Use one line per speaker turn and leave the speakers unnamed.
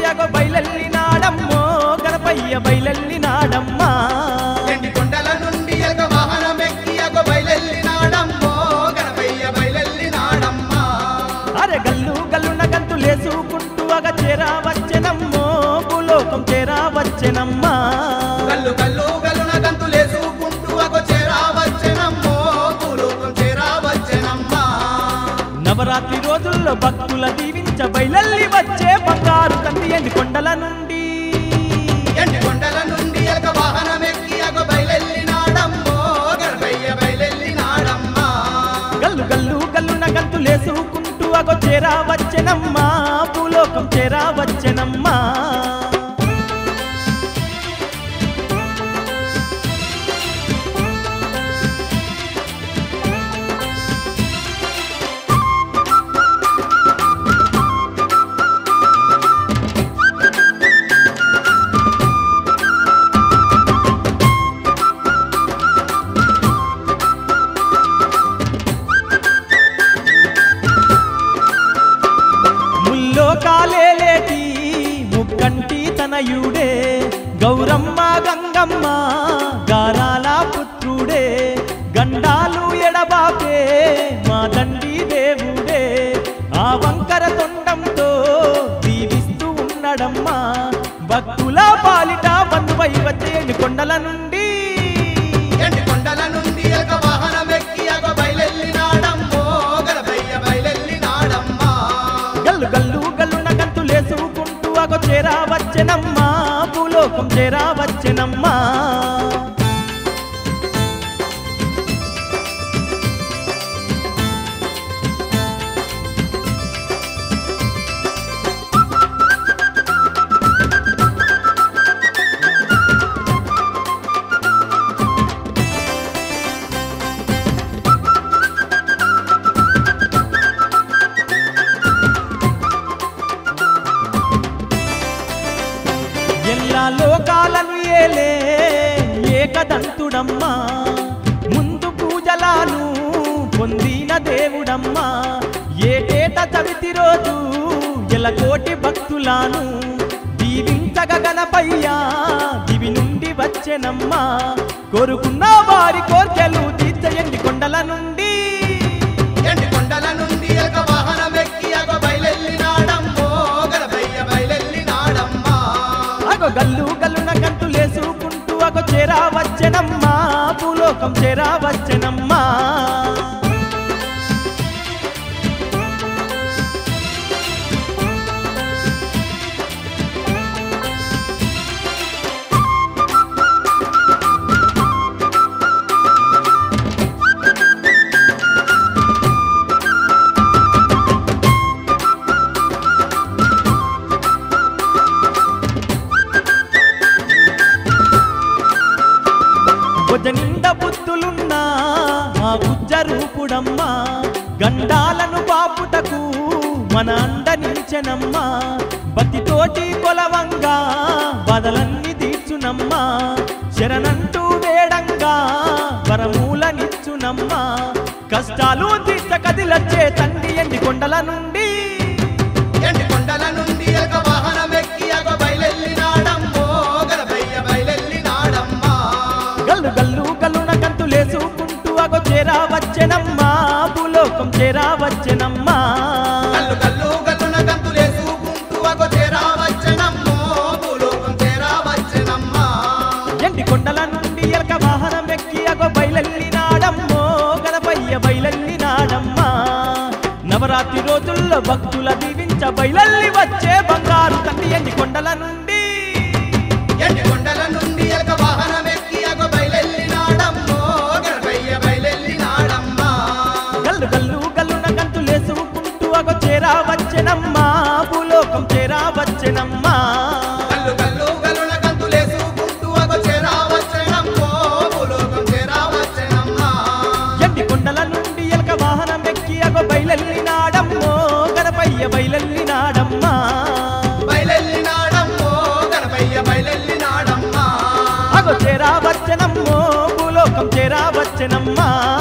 అగో బయలెల్లినాడమ్మో గణపయ్య బయలెల్లినాడమ్మా
ఎండి కొండల నుండి ఎలక వాహనం ఎక్కి అగో బయలెల్లినాడమ్మో గణపయ్య బయలెల్లినాడమ్మా
అరే గల్లు గల్లున గంతులేసుకుంటూ అగ చేరా వచ్చెనమ్మో భూలోకం చేరా వచ్చెనమ్మా
కల్లు కల్లు గల్లున గంతులేసుకుంటూ అగో చేరా వచ్చెనమ్మో భూలోకం చేరా వచ్చెనమ్మా
నవరాత్రి రోజుల్లో భక్తుల దీవించ బయలల్లి వచ్చే బంగారు తండ్రి ఎండి కొండల నుండి
ఎండి కొండల నుండి ఎలక వాహనం ఎక్కి అగో బయలెల్లినాడమ్మో గణపయ్య బయలెల్లినాడమ్మా
గల్లు గల్లు గల్లున గంతులేసుకుంటూ అగో చేరా వచ్చెనమ్మా భూలోకం చేరా వచ్చెనమ్మా ముల్లో కాలేలేటి ముక్కంటి తనయుడే గౌరమ్మ గంగమ్మ గారాల పుత్రుడే గండాలు ఎడబాపే మా దండి దేవుడే ఆ వంకర తొండంతో దీవిస్తూ ఉన్నడమ్మా భక్తుల పాలిట బంధువై వచ్చేయండి కొండల నుండి
ఎండి కొండల నుండి ఎలక వాహనం ఎక్కి అగో బయలెల్లినాడమ్మో గణపయ్య బయలెల్లినాడమ్మా
గల్లు గల్లు గల్లున గంతులేసుకుంటూ అగో చేరా వచ్చెనమ్మా భూలోకం చేరా వచ్చెనమ్మా ఎల్లా లోకాలను ఏలే ఏకదంతుడమ్మా ముందు పూజలాను పొందిన దేవుడమ్మా ఏటేట చవితి రోజు ఎలకోటి భక్తులాను దీవించగ గణపయ్యా దివి నుండి వచ్చెనమ్మా కోరుకున్న వారి కోర్కెలు తీర్చయండి కొండల నుండి
ఎండి కొండల నుండి ఎలక వాహనం ఎక్కి అగో బయలెల్లినాడమ్మో గణపయ్య బయలెల్లినాడమ్మా
అగో గల్లు గల్లున గంతులేసుకుంటూ అగో చేరా వచ్చెనమ్మా భూలోకం చేరా వచ్చెనమ్మా భుజ నిండా బుద్ధులున్నా ఆ బుజ్జ రూపుడమ్మా గండాలను బాపుటకు మన అండ నిల్చెనమ్మా బతితోటి కొలవంగా బదలన్నీ తీర్చునమ్మా శరణంటూ వేడంగా వరమూలనిచ్చునమ్మా కష్టాలు తీర్చ కదిలచ్చే తండ్రి ఎండి కొండల నుండి
ఎండి కొండల నుండి ఎలక వాహనం ఎక్కి అగో బయలెల్లినాడమ్మో గణపయ్య బయలెల్లినాడమ్మా
గల్లు గల్లు గల్లున గంతులేసుకుంటూ అగో చేరా వచ్చెనమ్మా భూలోకం చేరా వచ్చెనమ్మా
కల్లు కల్లు గల్లున గంతులేసుకుంటూ అగో చేరా వచ్చెనమ్మో భూలోకం చేరా వచ్చెనమ్మా
ఎండి కొండల నుండి ఎలక వాహనం ఎక్కి అగో బయలెల్లినాడమ్మో గణపయ్య బయలెల్లినాడమ్మా నవరాత్రి రోజుల్లో భక్తుల దీవించ బయలల్లి వచ్చే బంగారు తండ్రి ఎండి కొండల నుండి
ఎండి కొండల నుండి ఎలక వాహనం ఎక్కి అగో బయలెల్లినాడమ్మో గణపయ్య బయలెల్లినాడమ్మా
గల్లు గల్లు గల్లున గంతులేసుకుంటూ అగో చేరా వచ్చెనమ్మా భూలోకం చేరా వచ్చెనమ్మా
కల్లు కల్లు గల్లున గంతులేసుకుంటూ అగో చేరా వచ్చెనమ్మో భూలోకం చేరా వచ్చెనమ్మా
ఎండి కొండల నుండి ఎలక వాహనం ఎక్కి అగో బయలెల్లినాడమ్మో గణపయ్య బయలెల్లినాడమ్మా
బయలెల్లినాడమ్మో గణపయ్య బయలెల్లినాడమ్మా
అగో చేరా వచ్చెనమ్మో భూలోకం చేరా వచ్చెనమ్మా